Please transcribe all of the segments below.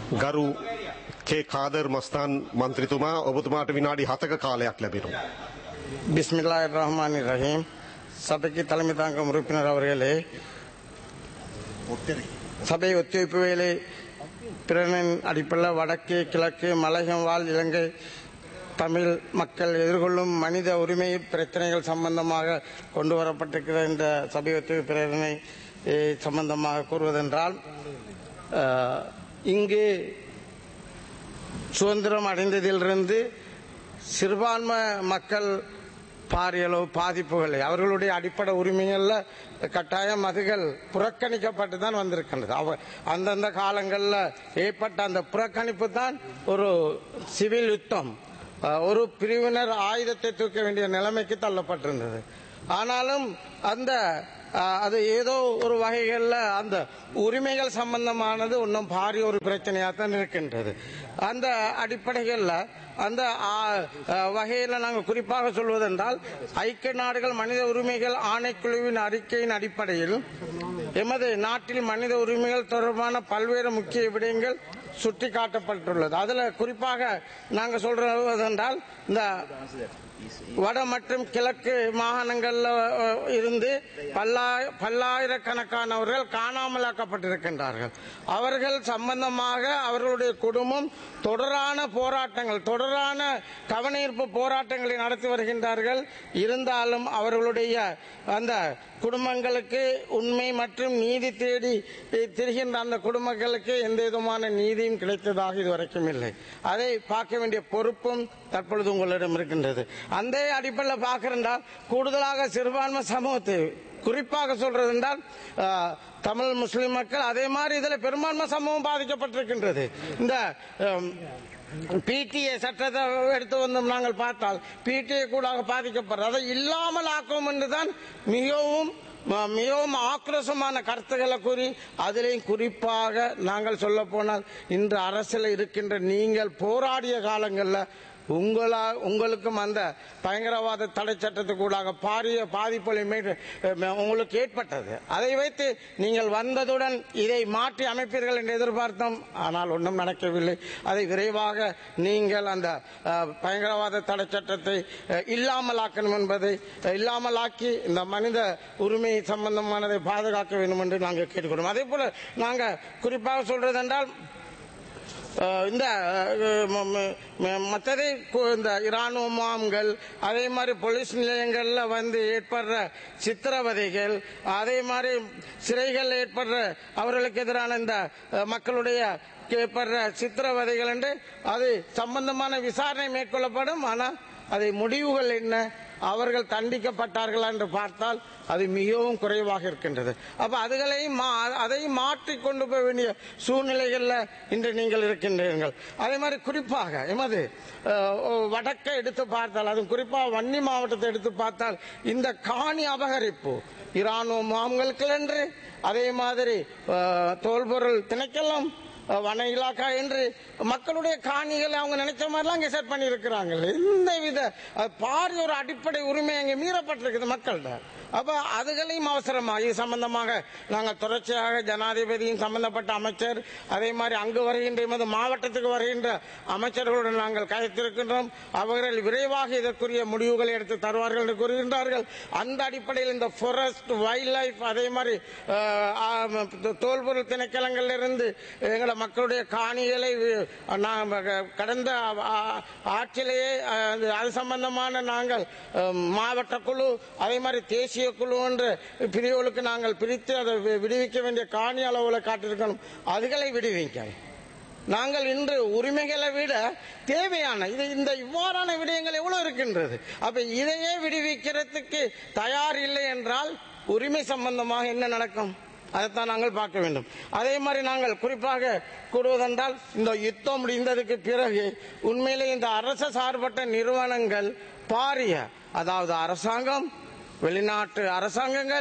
ගරු කේ කාදර් මස්තාන් මන්ත්‍රතුමා ඔබතුමාට විනාඩි හතක කාලයක් ලැබෙනවා. பிஸ்மில்லாஹ் ரஹ்மான் ரஹீம் சபைக்கு தலைமை தாங்கும் உறுப்பினர் அவர்களே சபை ஒத்துழைப்பு வேலை பிறனின் அடிப்படையில் வடக்கு கிழக்கு மலையம் வாழ் இலங்கை தமிழ் மக்கள் எதிர்கொள்ளும் மனித உரிமை பிரச்சனைகள் சம்பந்தமாக கொண்டு வரப்பட்டிருக்கிற இந்த சபை ஒத்துழைப்பு பிரேரணை eh, சம்பந்தமாக கூறுவதென்றால் அஹ், இங்கு சுதந்திரம் அடைந்ததிலிருந்து சிறுபான்மை மக்கள் பாரிய அளவு பாதிப்புகளை அவர்களுடைய அடிப்படை உரிமைகள்ல கட்டாயம் அதுகள் புறக்கணிக்கப்பட்டு தான் வந்திருக்கின்றது அவ அந்தந்த காலங்களில் ஏற்பட்ட அந்த புறக்கணிப்பு தான் ஒரு சிவில் யுத்தம் அஹ், ஒரு பிரிவினர் ஆயுதத்தை தூக்க வேண்டிய நிலைமைக்கு தள்ளப்பட்டிருந்தது ஆனாலும் அந்த அஹ், அது ஏதோ ஒரு வகைகளில் அந்த உரிமைகள் சம்பந்தமானது இன்னும் பாரிய ஒரு பிரச்சனையாக தான் இருக்கின்றது அந்த அடிப்படைகளில் அந்த ஆ- அஹ், வகையில் நாங்கள் குறிப்பாக சொல்வதென்றால் ஐக்கிய நாடுகள் மனித உரிமைகள் ஆணைக்குழுவின் அறிக்கையின் அடிப்படையில் எமது நாட்டில் மனித உரிமைகள் தொடர்பான பல்வேறு முக்கிய விடயங்கள் சுட்டி காட்டப்பட்டுள்ளது அதுல குறிப்பாக நாங்க சொல்றதென்றால் இந்த வட மற்றும் கிழக்கு மாகாணங்கள்ல அஹ், இருந்து பல்லாய பல்லாயிரக்கணக்கானவர்கள் காணாமலாக்கப்பட்டிருக்கின்றார்கள் அவர்கள் சம்பந்தமாக அவர்களுடைய குடும்பம் தொடரான போராட்டங்கள் தொடரான கவனஈர்ப்பு போராட்டங்களை நடத்தி வருகின்றார்கள் இருந்தாலும் அவர்களுடைய அந்த குடும்பங்களுக்கு உண்மை மற்றும் நீதி தேடி eh, திரிகின்ற அந்த குடும்பங்களுக்கு எந்த விதமான நீதியும் கிடைத்ததாக இதுவரைக்கும் இல்லை அதை பார்க்க வேண்டிய பொறுப்பும் தற்பொழுது உங்களிடம் இருக்கின்றது அந்த அடிப்படையில் பார்க்கிறதால் கூடுதலாக சிறுபான்மை சமூகத்தை குறிப்பாக சொல்றது என்றால் அஹ், தமிழ் முஸ்லிம் மக்கள் அதே மாதிரி இதுல பெரும்பான்மை சமூகம் பாதிக்கப்பட்டிருக்கின்றது இந்த பிடிஏ சட்டத்தை எடுத்து வந்தோம் நாங்கள் பார்த்தால் பிடிஏ கூட பாதிக்கப்படுறது அதை இல்லாமல் ஆக்கும் என்றுதான் மிகவும் ம- மிகவும் ஆக்ரோஷமான கருத்துக்களை கூறி அதிலையும் குறிப்பாக நாங்கள் சொல்ல போனால் இன்று அரசில் இருக்கின்ற நீங்கள் போராடிய காலங்களில் உங்களா உங்களுக்கும் அந்த பயங்கரவாத தடை சட்டத்துக்கூடாக பாரிய பாதிப்புகளை மீது, அஹ், உங்களுக்கு ஏற்பட்டது அதை வைத்து நீங்கள் வந்ததுடன் இதை மாற்றி அமைப்பீர்கள் என்று எதிர்பார்த்தோம் ஆனால் ஒன்றும் நடக்கவில்லை அதை விரைவாக நீங்கள் அந்த அஹ், பயங்கரவாத தடை சட்டத்தை அஹ், இல்லாமலாக்கணும் என்பதை அஹ், இல்லாமலாக்கி இந்த மனித உரிமை சம்பந்தமானதை பாதுகாக்க வேண்டும் என்று நாங்கள் கேட்டுக்கொள்வோம் அதே போல நாங்கள் குறிப்பாக சொல்றதென்றால் அஹ் இந்த அஹ், ம- ம- ம- மற்றதை கு- இந்த இராணுவ முகாம்கள் அதே மாதிரி போலீஸ் நிலையங்கள்ல வந்து ஏற்படுற சித்திரவதைகள் அதே மாதிரி சிறைகள் ஏற்படுற அவர்களுக்கு எதிரான இந்த அஹ், மக்களுடைய ஏற்படுற சித்திரவதைகள் என்று அது சம்பந்தமான விசாரணை மேற்கொள்ளப்படும் ஆனால் அதை முடிவுகள் என்ன அவர்கள் தண்டிக்கப்பட்டார்களா என்று பார்த்தால் அது மிகவும் குறைவாக இருக்கின்றது அப்ப அதுகளையும் மா- அதையும் மாற்றி கொண்டு போக வேண்டிய சூழ்நிலைகள்ல இன்று நீங்கள் இருக்கின்றீர்கள் அதே மாதிரி குறிப்பாக எமது அஹ், வடக்கை எடுத்து பார்த்தால் அதுவும் குறிப்பாக வன்னி மாவட்டத்தை எடுத்து பார்த்தால் இந்த காணி அபகரிப்பு இராணுவ முகாம்களுக்கு என்று அதே மாதிரி அஹ், தோல்பொருள் திணைக்களம் அஹ், வன இலாக்கா என்று மக்களுடைய காணிகளை அவங்க நினைச்ச மாதிரிலாம் அங்கே செட் பண்ணி இருக்கிறாங்க எந்த வித அஹ், பாரிய ஒரு அடிப்படை உரிமை அங்கே மீறப்பட்டிருக்குது மக்கள்கிட்ட அப்ப அதுகளையும் அவசரமாக இது சம்பந்தமாக நாங்கள் தொடர்ச்சியாக ஜனாதிபதியும் சம்பந்தப்பட்ட அமைச்சர் அதே மாதிரி அங்கு வருகின்ற எமது மாவட்டத்துக்கு வருகின்ற அமைச்சர்களுடன் நாங்கள் கதைத்திருக்கின்றோம் அவர்கள் விரைவாக இதற்குரிய முடிவுகளை எடுத்து தருவார்கள் என்று கூறுகின்றார்கள் அந்த அடிப்படையில் இந்த ஃபாரஸ்ட் வைல்ட் லைஃப் அதே மாதிரி அஹ், ஆ, தோல்பொருள் திணைக்களங்கள்ல இருந்து எங்களை மக்களுடைய காணிகளை வி- நாம் கடந்த ஆ, ஆட்சியிலேயே அஹ், அது சம்பந்தமான நாங்கள் அஹ், மாவட்ட குழு அதே மாதிரி தேசிய குழு என்ற பிரிவுகளுக்கு நாங்கள் பிரித்து அதை வி- விடுவிக்க வேண்டிய காணி அளவுல காட்டியிருக்கணும் அதுகளை விடுவிக்கணும் நாங்கள் இன்று உரிமைகளை விட தேவையான இது இந்த இவ்வாறான விடயங்கள் எவ்வளவு இருக்கின்றது அப்ப இதையே விடுவிக்கிறதுக்கு தயார் இல்லை என்றால் உரிமை சம்பந்தமாக என்ன நடக்கும் அதைத்தான் நாங்கள் பார்க்க வேண்டும் அதே மாதிரி நாங்கள் குறிப்பாக கூறுவதென்றால் இந்த யுத்தம் முடிந்ததுக்கு பிறகு உண்மையிலே இந்த அரச சார்பற்ற நிறுவனங்கள் பாரிய அதாவது அரசாங்கம் வெளிநாட்டு அரசாங்கங்கள்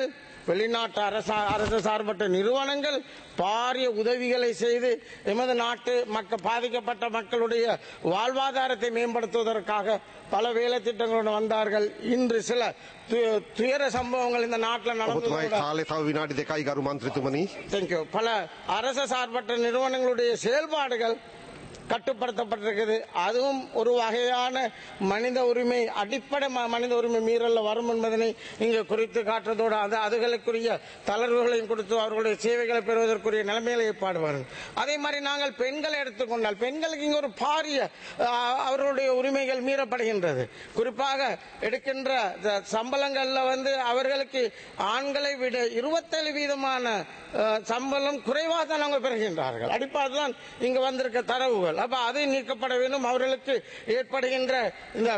வெளிநாட்டு அரச அரசு சார்பற்ற நிறுவனங்கள் பாரிய உதவிகளை செய்து எமது நாட்டு மக்கள் பாதிக்கப்பட்ட மக்களுடைய வாழ்வாதாரத்தை மேம்படுத்துவதற்காக பல வேலை திட்டங்களுடன் வந்தார்கள் இன்று சில து- துயர சம்பவங்கள் இந்த நாட்டில் ඔබතුමායි நடந்து කාලේ තව විනාඩි දෙකයි ගරු මන්ත්‍රතුමනි. தேங்க்யூ பல அரச சார்பற்ற நிறுவனங்களுடைய செயல்பாடுகள் கட்டுப்படுத்தப்பட்டிருக்குது அதுவும் ஒரு வகையான மனித உரிமை அடிப்படை ம- மனித உரிமை மீறல்ல வரும் என்பதனை இங்கு குறித்து காட்டுறதோடு அது அதுகளுக்குரிய தளர்வுகளையும் கொடுத்து அவர்களுடைய சேவைகளை பெறுவதற்குரிய நிலைமைகளை ஏற்பாடுவார்கள் அதே மாதிரி நாங்கள் பெண்களை எடுத்துக்கொண்டால் பெண்களுக்கு இங்கு ஒரு பாரிய ஆஹ், அவர்களுடைய உரிமைகள் மீறப்படுகின்றது குறிப்பாக எடுக்கின்ற த- சம்பளங்கள்ல வந்து அவர்களுக்கு ஆண்களை விட இருபத்தேழு வீதமான அஹ், சம்பளம் குறைவாக தான் அவங்க பெறுகின்றார்கள் அடிப்பாக தான் இங்கு வந்திருக்க தரவுகள் அப்ப அது நீக்கப்பட வேண்டும் அவர்களுக்கு ஏற்படுகின்ற இந்த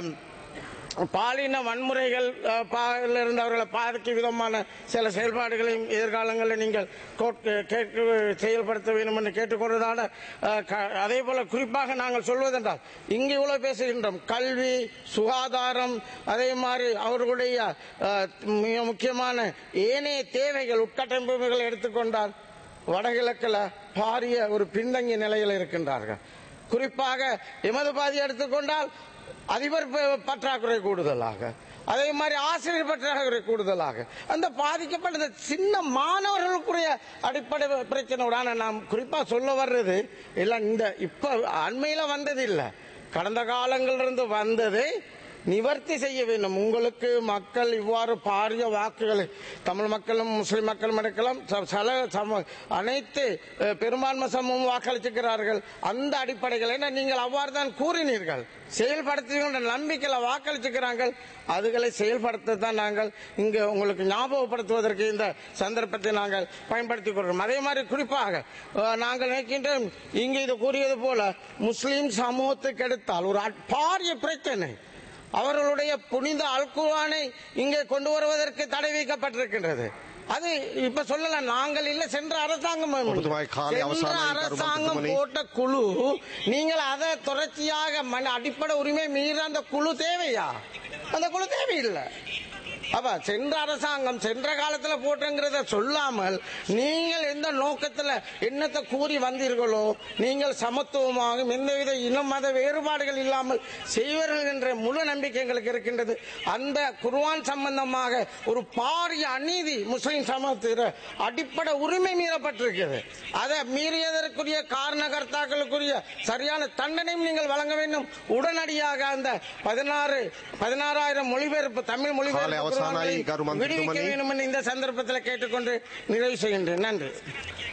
பாலின வன்முறைகள் அஹ், பா- இருந்து அவர்களை பாதிக்கும் விதமான சில செயல்பாடுகளையும் எதிர்காலங்களில் நீங்கள் கோட்- கேட்க செயல்படுத்த வேண்டும் என்று கேட்டுக்கொண்டதான அஹ், க- அதே போல குறிப்பாக நாங்கள் சொல்வதென்றால் இங்கு இவ்வளவு பேசுகின்றோம் கல்வி சுகாதாரம் அதே மாதிரி அவர்களுடைய அஹ், மிக முக்கியமான ஏனைய தேவைகள் உட்கட்டமைப்புகளை எடுத்துக்கொண்டால் வடகிழக்கில் பாரிய ஒரு பின்தங்கிய நிலையில் இருக்கின்றார்கள் குறிப்பாக எமது பாதி எடுத்துக்கொண்டால் அதிபர் ப- பற்றாக்குறை கூடுதலாக அதே மாதிரி ஆசிரியர் பற்றாக்குறை கூடுதலாக அந்த பாதிக்கப்பட்ட இந்த சின்ன மாணவர்களுக்குரிய அடிப்படை பிரச்சனையோட நாம் குறிப்பா சொல்ல வர்றது எல்லாம் இந்த இப்ப அண்மையில வந்தது இல்ல கடந்த காலங்களிலிருந்து வந்தது நிவர்த்தி செய்ய வேண்டும் உங்களுக்கு மக்கள் இவ்வாறு பாரிய வாக்குகளை தமிழ் மக்களும் முஸ்லிம் மக்களும் எடுக்கலாம் ச- சில சம- அனைத்து அஹ், பெரும்பான்மை சமூகம் வாக்களிச்சிருக்கிறார்கள் அந்த அடிப்படையில் ஏன்னா நீங்கள் அவ்வாறு தான் கூறினீர்கள் செயல்படுத்துகின்ற நம்பிக்கையில வாக்களிச்சுக்கிறார்கள் அதுகளை செயல்படுத்த தான் நாங்கள் இங்க உங்களுக்கு ஞாபகப்படுத்துவதற்கு இந்த சந்தர்ப்பத்தை நாங்கள் பயன்படுத்திக் கொள்கிறோம் அதே மாதிரி குறிப்பாக அஹ், நாங்கள் நினைக்கின்றோம் இங்கு இது கூறியது போல முஸ்லிம் சமூகத்துக்கு எடுத்தால் ஒரு அட்- பாரிய பிரச்சனை அவர்களுடைய புனித அல்குவானை இங்கே கொண்டு வருவதற்கு தடை வைக்கப்பட்டிருக்கின்றது அது இப்ப சொல்லலாம் நாங்கள் இல்ல சென்ற அரசாங்கம் ஒப்புதுமாய் காலை சென்ற அவசானம் அரசாங்கம் கருமத்துமணி. போட்ட குழு நீங்கள் அதை தொடர்ச்சியாக மன அடிப்படை உரிமை மீற அந்த குழு தேவையா அந்த குழு தேவையில்லை அப்ப சென்ற அரசாங்கம் சென்ற காலத்துல போட்டுங்கிறத சொல்லாமல் நீங்கள் எந்த நோக்கத்துல என்னத்தை கூறி வந்தீர்களோ நீங்கள் சமத்துவமாக எந்தவித இன மத வேறுபாடுகள் இல்லாமல் செய்வீர்கள் என்ற முழு நம்பிக்கை எங்களுக்கு இருக்கின்றது அந்த குர்ஆன் சம்பந்தமாக ஒரு பாரிய அநீதி முஸ்லிம் சமூகத்தில் அடிப்படை உரிமை மீறப்பட்டிருக்கிறது அதை மீறியதற்குரிய காரணகர்த்தாக்களுக்குரிய சரியான தண்டனையும் நீங்கள் வழங்க வேண்டும் உடனடியாக அந்த பதினாறு பதினாறாயிரம் மொழிபெயர்ப்பு தமிழ் மொழிபெயர்ப்பு காலை அவசானாய் குர்ஆன்களை கருமந்திரமணி. விடுவிக்க வேண்டும் என்று இந்த சந்தர்ப்பத்தில் கேட்டுக்கொண்டு நிறைவு செய்கின்றேன் நன்றி